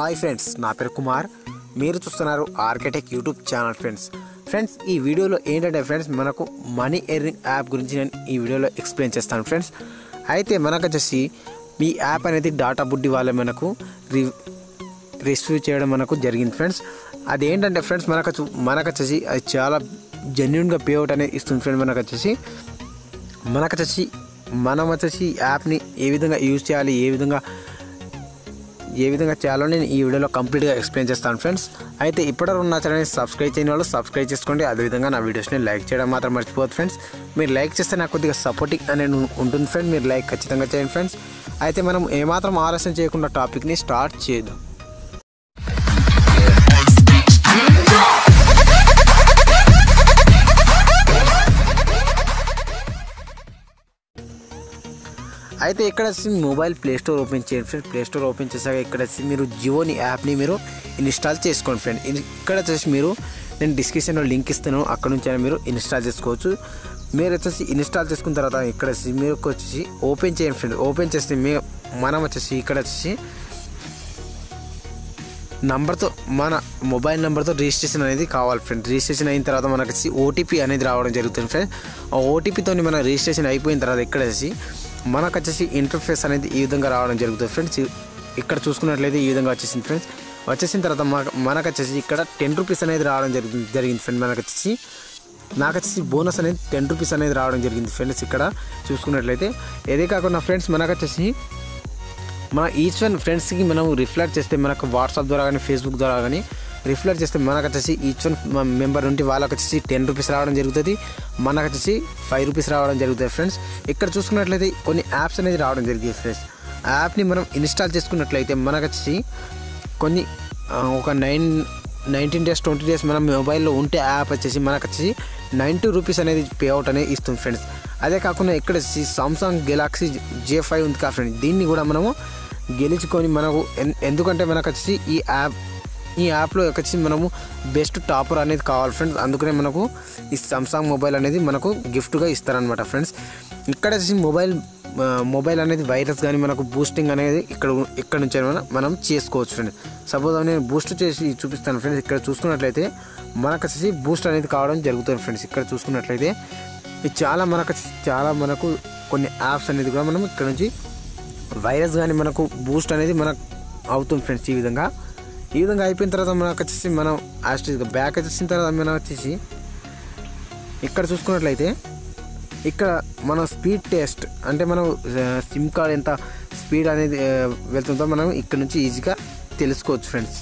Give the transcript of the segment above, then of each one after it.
hi friends నా పేరు కుమార్ మీరు చూస్తున్నారు architect YouTube channel friends friends ఈ వీడియోలో ఏంటంటే ఫ్రెండ్స్ మనకు మనీ ఎర్నింగ్ యాప్ గురించి నేను ఈ వీడియోలో ఎక్స్ప్లెయిన్ చేస్తాను ఫ్రెండ్స్ అయితే మనకు వచ్చేసి మీ యాప్ అనేది డాటా బుడ్డి వాళ్ళే మనకు రి రిసీవ్ చేయడం మనకు జరిగింది ఫ్రెండ్స్ అదేంటంటే ఫ్రెండ్స్ మనకు చూ- మనకు వచ్చేసి అది చాలా జెన్యున్గా పే అవుట్ అనేది ఇస్తుంది ఫ్రెండ్స్ మనకు వచ్చేసి మనకు వచ్చేసి మనం వచ్చేసి ఈ యాప్ని ఏ విధంగా యూజ్ చేయాలి ఏ విధంగా ఏ విధంగా చేయాలో నేను ఈ వీడియోలో కంప్లీట్గా ఎక్స్ప్లెయిన్ చేస్తాను ఫ్రెండ్స్ అయితే ఇప్పటివరకు నా ఛానల్ని సబ్స్క్రైబ్ చేయని వాళ్ళు సబ్స్క్రైబ్ చేసుకోండి అదేవిధంగా నా వీడియోస్ని లైక్ చేయడం మాత్రం మర్చిపోవద్దు ఫ్రెండ్స్ మీరు లైక్ చేస్తే నాకు కొద్దిగా సపోర్టింగ్ అనేది ఉం- ఉంటుంది ఫ్రెండ్ మీరు లైక్ ఖచ్చితంగా చేయండి ఫ్రెండ్స్ అయితే మనం ఏమాత్రం ఆలస్యం చేయకుండా టాపిక్ని స్టార్ట్ చేద్దాం అయితే ఇక్కడ వచ్చి మొబైల్ ప్లే స్టోర్ ఓపెన్ చేయండి ఫ్రెండ్ ప్లే స్టోర్ ఓపెన్ చేశాక ఇక్కడ వచ్చి మీరు జియోని యాప్ని మీరు ఇన్స్టాల్ చేసుకోండి ఫ్రెండ్ ఇది- ఇక్కడ వచ్చేసి మీరు నేను డిస్క్రిప్షన్లో లింక్ ఇస్తాను అక్కడ నుంచి అయినా మీరు ఇన్స్టాల్ చేసుకోవచ్చు మీరు వచ్చేసి ఇన్స్టాల్ చేసుకున్న తర్వాత ఇక్కడ వచ్చి మీరు వచ్చేసి ఓపెన్ చేయండి ఫ్రెండ్ ఓపెన్ చేస్తే మీ మనం వచ్చేసి ఇక్కడ వచ్చేసి నంబర్తో మన మొబైల్ నెంబర్తో రిజిస్ట్రేషన్ అనేది కావాలి ఫ్రెండ్ రిజిస్ట్రేషన్ అయిన తర్వాత మనకు వచ్చి ఓటీపీ అనేది రావడం జరుగుతుంది ఫ్రెండ్ ఆ ఓటీపీతో మన రిజిస్ట్రేషన్ అయిపోయిన తర్వాత ఇక్కడ వచ్చి మనకు వచ్చేసి ఇంటర్ఫేస్ అనేది ఈ విధంగా రావడం జరుగుతుంది ఫ్రెండ్స్ ఇక్కడ చూసుకున్నట్లయితే ఈ విధంగా వచ్చేసింది ఫ్రెండ్స్ వచ్చేసిన తర్వాత మనకు మనకు వచ్చేసి ఇక్కడ టెన్ రూపీస్ అనేది రావడం జరుగుతుంది జరిగింది ఫ్రెండ్ మనకు వచ్చేసి నాకు వచ్చేసి బోనస్ అనేది టెన్ రూపీస్ అనేది రావడం జరిగింది ఫ్రెండ్స్ ఇక్కడ చూసుకున్నట్లయితే ఇదే కాకుండా ఫ్రెండ్స్ మనకు వచ్చేసి మన ఈచ్ వన్ ఫ్రెండ్స్కి మనం రిఫ్లెక్ట్ చేస్తే మనకు వాట్సాప్ ద్వారా కానీ ఫేస్బుక్ ద్వారా కానీ రిఫ్లెక్ట్ చేస్తే మనకు వచ్చేసి ఈచ్ వన్ మెంబర్ నుండి వాళ్ళకి వచ్చేసి టెన్ రూపీస్ రావడం జరుగుతుంది మనకు వచ్చేసి ఫైవ్ రూపీస్ రావడం జరుగుతుంది ఫ్రెండ్స్ ఇక్కడ చూసుకున్నట్లయితే కొన్ని యాప్స్ అనేది రావడం జరిగింది ఫ్రెండ్స్ ఆ యాప్ని మనం ఇన్స్టాల్ చేసుకున్నట్లయితే మనకు వచ్చేసి కొన్ని ఆ, ఒక nine nineteen days twenty days మనం మొబైల్లో ఉంటే యాప్ వచ్చేసి మనకు వచ్చేసి నైంటీ రూపీస్ అనేది పే అవుట్ అనేది ఇస్తుంది ఫ్రెండ్స్ అదే కాకుండా ఇక్కడ వచ్చేసి సామ్సంగ్ గెలాక్సీ జే ఫైవ్ ఉంది కా ఫ్రెండ్స్ దీన్ని కూడా మనము గెలుచుకొని మనకు ఎన్- ఎందుకంటే మనకు వచ్చేసి ఈ యాప్ ఈ యాప్లో వచ్చేసి మనము బెస్ట్ టాపర్ అనేది కావాలి ఫ్రెండ్స్ అందుకనే మనకు ఈ సామ్సంగ్ మొబైల్ అనేది మనకు గిఫ్ట్గా ఇస్తారనమాట ఫ్రెండ్స్ ఇక్కడ వచ్చేసి మొబైల్ ఆ, మొబైల్ అనేది వైరస్ కానీ మనకు బూస్టింగ్ అనేది ఇక్కడ ఉ- ఇక్కడ నుంచి అయినా మనం చేసుకోవచ్చు ఫ్రెండ్స్ సపోజ్ నేను బూస్ట్ చేసి చూపిస్తాను ఫ్రెండ్స్ ఇక్కడ చూసుకున్నట్లయితే మనకు వచ్చేసి బూస్ట్ అనేది కావడం జరుగుతుంది ఫ్రెండ్స్ ఇక్కడ చూసుకున్నట్లయితే ఇది చాలా మనకు చాలా మనకు కొన్ని యాప్స్ అనేది కూడా మనం ఇక్కడ నుంచి వైరస్ కానీ మనకు బూస్ట్ అనేది మనకు అవుతుంది ఫ్రెండ్స్ ఈ విధంగా ఈ విధంగా అయిపోయిన తర్వాత మనకు వచ్చేసి మనం యాస్ట్రీస్గా బ్యాక్ వచ్చేసిన తర్వాత మనం వచ్చేసి ఇక్కడ చూసుకున్నట్లయితే ఇక్కడ మన స్పీడ్ టెస్ట్ అంటే మనం సిమ్ కార్డ్ ఎంత స్పీడ్ అనేది ఆ, వెళ్తుందో మనం ఇక్కడ నుంచి ఈజీగా తెలుసుకోవచ్చు ఫ్రెండ్స్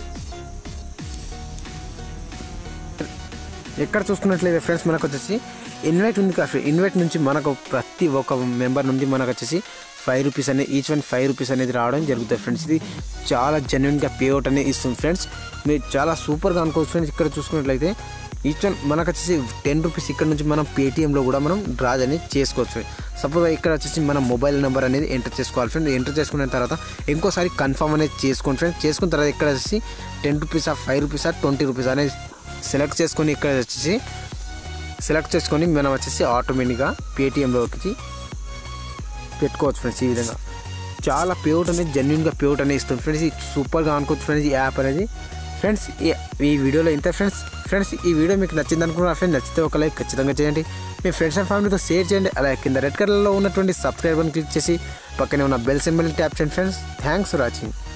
ఎక్కడ చూసుకున్నట్లయితే ఫ్రెండ్స్ మనకు వచ్చేసి ఇన్వైట్ ఉంది కాఫీ ఇన్వైట్ నుంచి మనకు ప్రతి ఒక్క మెంబర్ నుండి మనకు వచ్చేసి ఫైవ్ రూపీస్ అనేది ఈచ్ వన్ ఫైవ్ రూపీస్ అనేది రావడం జరుగుతుంది ఫ్రెండ్స్ ఇది చాలా జెన్యున్గా పే అవుట్ అనేది ఇస్తుంది ఫ్రెండ్స్ మీరు చాలా సూపర్గా అనుకోవచ్చు ఫ్రెండ్స్ ఇక్కడ చూసుకున్నట్లయితే ఈచ్ వన్ మనకు వచ్చేసి టెన్ రూపీస్ ఇక్కడ నుంచి మనం పేటిఎంలో కూడా మనం డ్రా అనేది చేసుకోవచ్చు సపోజ్ ఇక్కడ వచ్చేసి మన మొబైల్ నెంబర్ అనేది ఎంటర్ చేసుకోవాలి ఫ్రెండ్ ఎంటర్ చేసుకున్న తర్వాత ఇంకోసారి కన్ఫర్మ్ అనేది చేసుకోండి ఫ్రెండ్ చేసుకున్న తర్వాత ఇక్కడ వచ్చేసి టెన్ రూపీసా ఫైవ్ రూపీసా ట్వంటీ రూపీస్ అనేది సెలెక్ట్ చేసుకొని ఇక్కడ వచ్చేసి సెలెక్ట్ చేసుకొని మనం వచ్చేసి ఆటోమేటిక్గా పేటిఎంలోకి పెట్టుకోవచ్చు ఫ్రెండ్స్ ఈ విధంగా చాలా పేవుట్ అనేది జెన్యున్గా పేవుట్ అనేది ఇస్తుంది ఫ్రెండ్స్ ఇది సూపర్గా అనుకోవచ్చు ఫ్రెండ్స్ ఈ యాప్ అనేది ఫ్రెండ్స్ ఈ- ఈ వీడియోలో ఇంత ఫ్రెండ్స్ ఫ్రెండ్స్ ఈ వీడియో మీకు నచ్చింది అనుకున్నా ఫ్రెండ్స్ నచ్చితే ఒక లైక్ ఖచ్చితంగా చేయండి మీ ఫ్రెండ్స్ అండ్ ఫ్యామిలీతో షేర్ చేయండి అలాగే కింద రెడ్ కలర్లో ఉన్నటువంటి సబ్స్క్రైబ్ అని క్లిక్ చేసి పక్కనే ఉన్న బెల్ సింబల్ని ట్యాప్ చేయండి ఫ్రెండ్స్ థ్యాంక్స్ ఫర్ వాచింగ్